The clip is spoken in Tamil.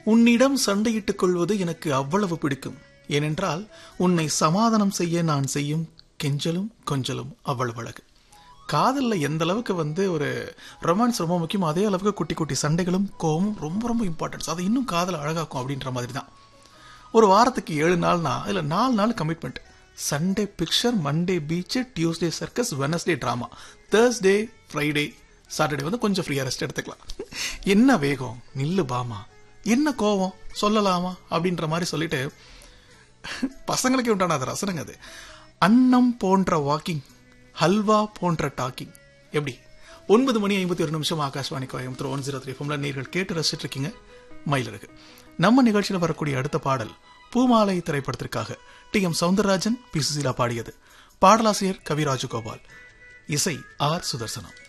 உன்னிடம் சண்டையிட்டுக் கொள்வது எனக்கு அவ்வளவு பிடிக்கும் ஏனென்றால் உன்னை சமாதானம் செய்ய நான் செய்யும் கெஞ்சலும் கொஞ்சலும் அவ்வளவு அழகு காதல்ல எந்த அளவுக்கு வந்து ஒரு ரொமான்ஸ் ரொம்ப முக்கியம் அதே அளவுக்கு குட்டி குட்டி சண்டைகளும் கோவமும் ரொம்ப ரொம்ப இம்பார்ட்டன்ஸ் அது இன்னும் காதல் அழகாக்கும் அப்படின்ற மாதிரி தான் ஒரு வாரத்துக்கு ஏழு நாள்னா இல்ல நாலு நாள் commitment Sunday picture Monday beach Tuesday circus Wednesday drama Thursday Friday Saturday வந்து கொஞ்சம் ஃப்ரீயா ரெஸ்ட் எடுத்துக்கலாம் என்ன வேகம் நில்லு பாமா என்ன கோவம் சொல்லலாமா அப்படின்ற மாதிரி சொல்லிட்டு பசங்களுக்கு உண்டான அது ரசனங்க அது அன்னம் போன்ற வாக்கிங் ஹல்வா போன்ற டாக்கிங் எப்படி ஒன்பது மணி ஐம்பத்தி ஒரு நிமிஷம் Akashvani Coimbatore one zero three ஃபோம்ல நீங்கள் கேட்டு ரசிச்சிட்டு இருக்கீங்க மயிலருக்கு நம்ம நிகழ்ச்சியில் வரக்கூடிய அடுத்த பாடல் பூமாலை திரைப்படத்திற்காக T M Soundararajan P Susheela பாடியது பாடலாசிரியர் கவி ராஜகோபால் இசை ஆர் சுதர்சனம்